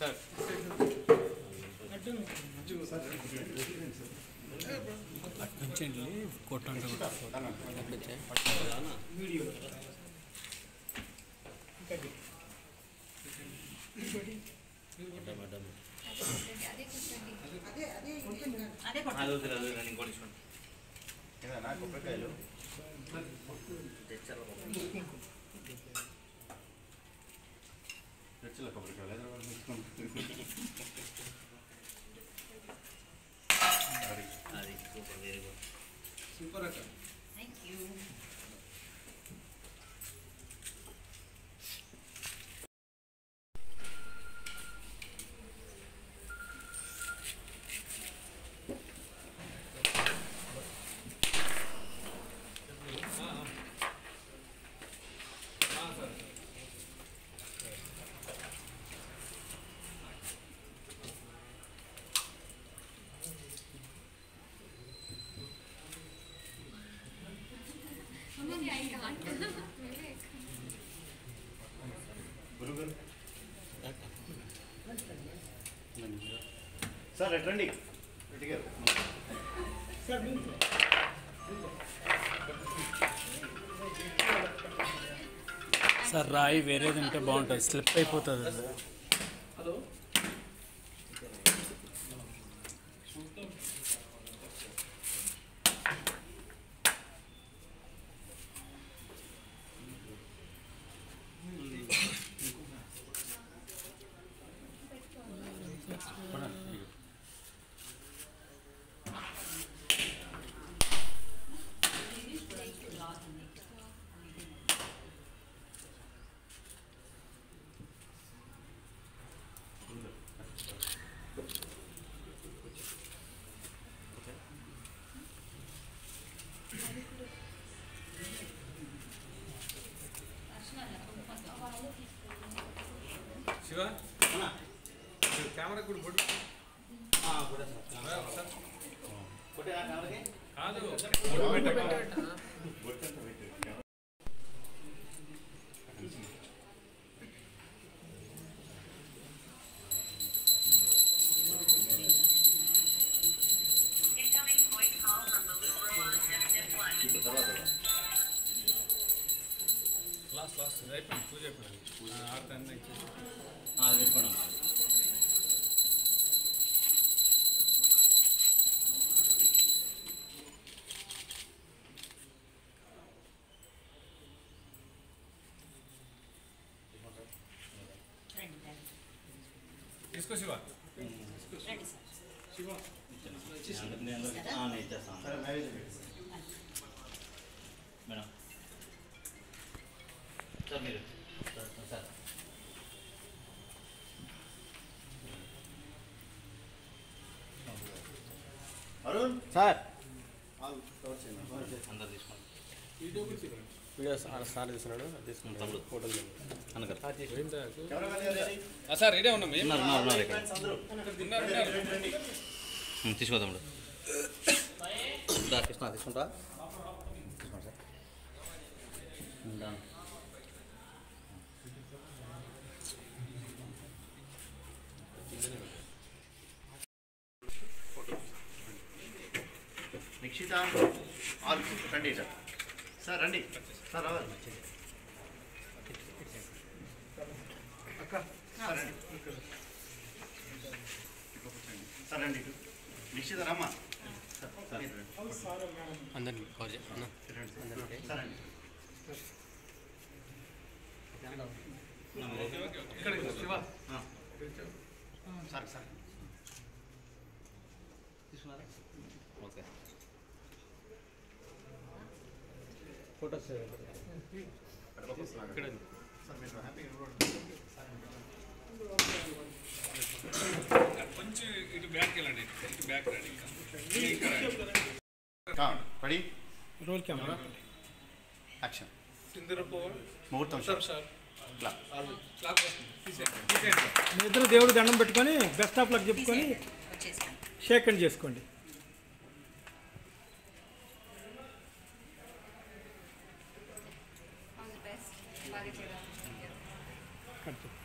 Sir నుంచి వెళ్ళి కొట్టండి అదే అది వదిలే, అది వదిలే, ఇంకోటి ఇచ్చుకోండి. ఏదన్నా కొబ్బరికాయలు తెచ్చారు ఒక తెచ్చల కొబ్బరికాయలు హైదరాబాద్ తీసుకుంటుంది అది super very good thank you గురుగారు సార్ ఎటు రండి రెడ్డి గారు సార్ రాయి వేరేది ఉంటే బాగుంటుంది స్లిప్ అయిపోతుంది అది శివ కెమెరా కూడా కొట్టు కాదు లాస్ట్ లాస్ట్ అయిపోయింది పూజ అయిపోయింది ఆడతా అన్నీ ఇచ్చేసి అది పెట్టుకోండి తీసుకో శివ రండి సార్ నేను ఆ, నేను ఇచ్చేస్తాను సరే నైవేద్యం పెట్టు. మేడం సార్ మీరు సార్, సార్ అరుణ్ సార్ ఆగు, కవర్ చేయండి, కవర్ చేయండి. అందరు తీసుకోండి వీడియో సార్ సార్ తీసుకున్నాడు తీసుకుంటాడు తమ్ముడు. ఫోటోలు అనగర్ కెమెరామెన్ గారు రెడీ? సార్ రెడీ ఉన్నాం ఏం ఉన్నారు ఉన్నారు ఉన్నారు ఇక్కడ ఫ్రెండ్స్ అందరూ. ఉన్నారు రండి, ఉన్నారు రండి, రండి. ఉమ్, తీసుకో తమ్ముడు దా, కృష్ణ తీసుకుంటా తీసుకోండి సార్ ఉమ్, దా. నిక్షిత ఆల్ రండి ఇట. సార్ రండి సార్ రావాలి సార్ రండి సార్ రండి ఇటు. నిక్షిత రమ్మా సార్, సార్ రండి. అందరినీ కవర్ చేయ అన్న. రండి. సార్ రండి ఇక్కడ శివ ఆ. సార్ సార్ తీసుకున్నారా ఓకే ఇక్కడ సార్ మీరు హ్యాపీగా కొంచెం ఇటు బ్యాక్ వెళ్ళండి ఇటు బ్యాక్ రండి ఇంకా ఇంకా రండి. రెడీ రోల్ కెమెరా యాక్షన్ సింధూరపు ముహూర్తం సార్ సార్ ఇట్లా క్లాక్ వస్తుంది తీసేయండి తీసేయండి సార్ మీ ఇద్దరు దేవుడు దండం పెట్టుకొని బెస్ట్ ఆఫ్ లక్ చెప్పుకొని వచ్చేసాను షేక్ హ్యాండ్ చేసుకోండి ఆల్ ది బెస్ట్ బాగా చేయాలి కట్ చేయండి.